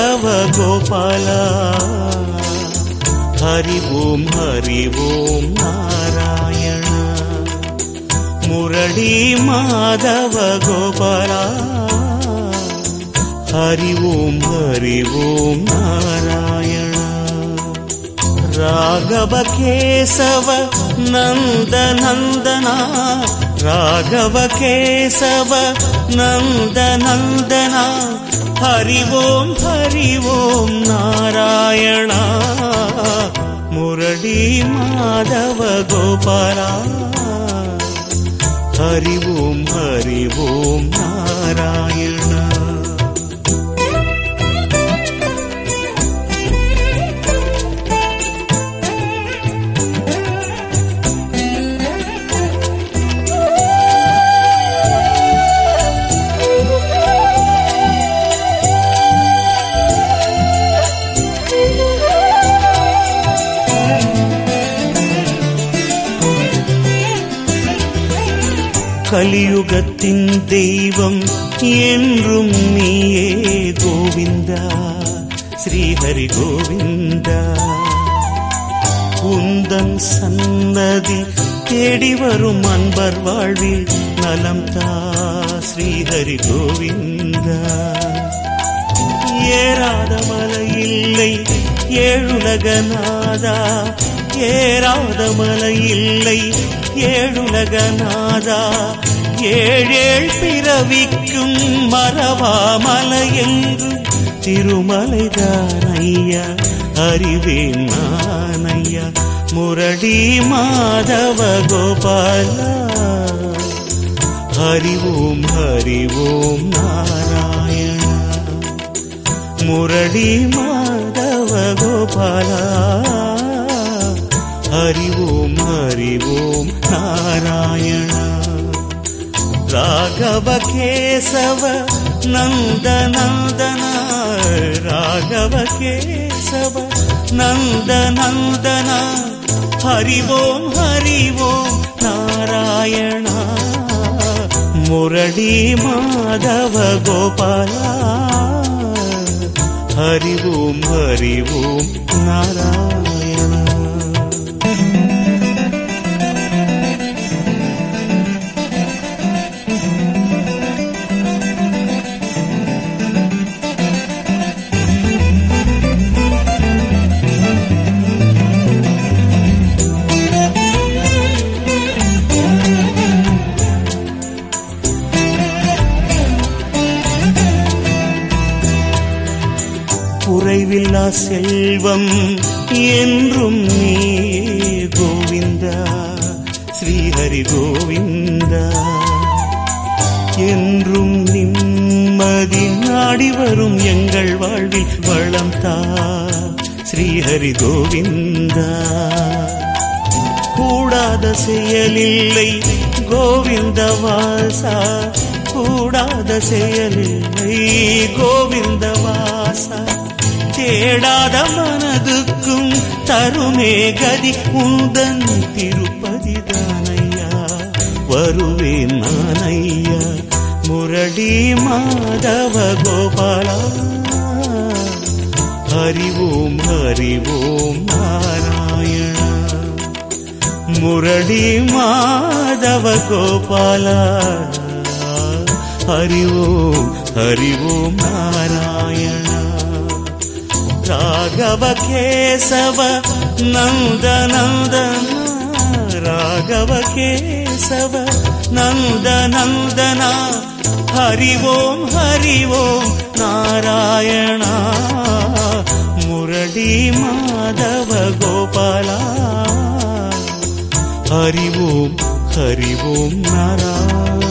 மாதவ கோபாலா ஹரி ஓம் ஹரி ஓம் நாராயண முரளி மாதவ கோபாலா ஹரி ஓம் ஹரி ஓம் நாராயண ராகவ கேசவ நந்த நந்தனா ராகவ கேசவ நந்த நந்தனா ஹரி ஓம் ஹரி ஓம் நாராயணா முரளி மாதவ கோபாலா ஹரி ஓம் ஹரி ஓம் நாராயணா கலியுகத்தின் தெய்வம் என்றும் நீயே கோவிந்தா ஸ்ரீஹரி கோவிந்தா குந்தன் சன்னதி தேடி வரும் அன்பர் வாழ்வில் நலம் தா ஸ்ரீஹரி கோவிந்தா ஏறாத மலை இல்லை ஏழுலகநாதா ஏறாத மலை இல்லை ஏழுலகநாதா ஏழேழ் பிறவிக்கும் மரவாமலை என்று திருமலைதான் ஐயா அறிவேன் நான் ஐயா முரளி மாதவ கோபாலா ஹரி ஓம் ஹரி ஓம் நாராயண முரளி மாதவ கோபாலா ஹரி ஓம் ஹரி ஓம் நாராயண ராகவ கேசவ நந்த நந்தன ராகவ கேசவ நந்த நந்தன ஹரி ஓம் ஹரி ஓம் நாராயணா முரளி மாதவ கோபாலா ஹரி ஓம் ஹரி ஓம் நாராயண குறைவில்லா செல்வம் என்றும் நீ கோவிந்தா ஸ்ரீஹரி கோவிந்தா என்றும் நிம்மதி நாடி வரும் எங்கள் வாழ்வில் வளம் தா ஸ்ரீஹரி கோவிந்தா கூடாத செயலில்லை கோவிந்த வாசா கூடாத செயலில்லை கோவிந்த வாசா தேடாத மனதுக்கும் தருமே கதி உந்தன் திருப்பதி தானையா வருவேன் நானையா முரளி மாதவ கோபாலா ஹரி ஓம் ஹரி ஓம் நாராயண முரளி மாதவ கோபாலா ஹரி ஓம் ஹரி ஓம் நாராயண ராகவ கேசவ நந்த நந்தன ராகவ கேசவ நந்த நந்தனா ஹரி ஓம் ஹரி ஓம் நாராயணா முரளி மாதவ கோபாலா ஹரி ஓம் ஹரி ஓம் நாராயண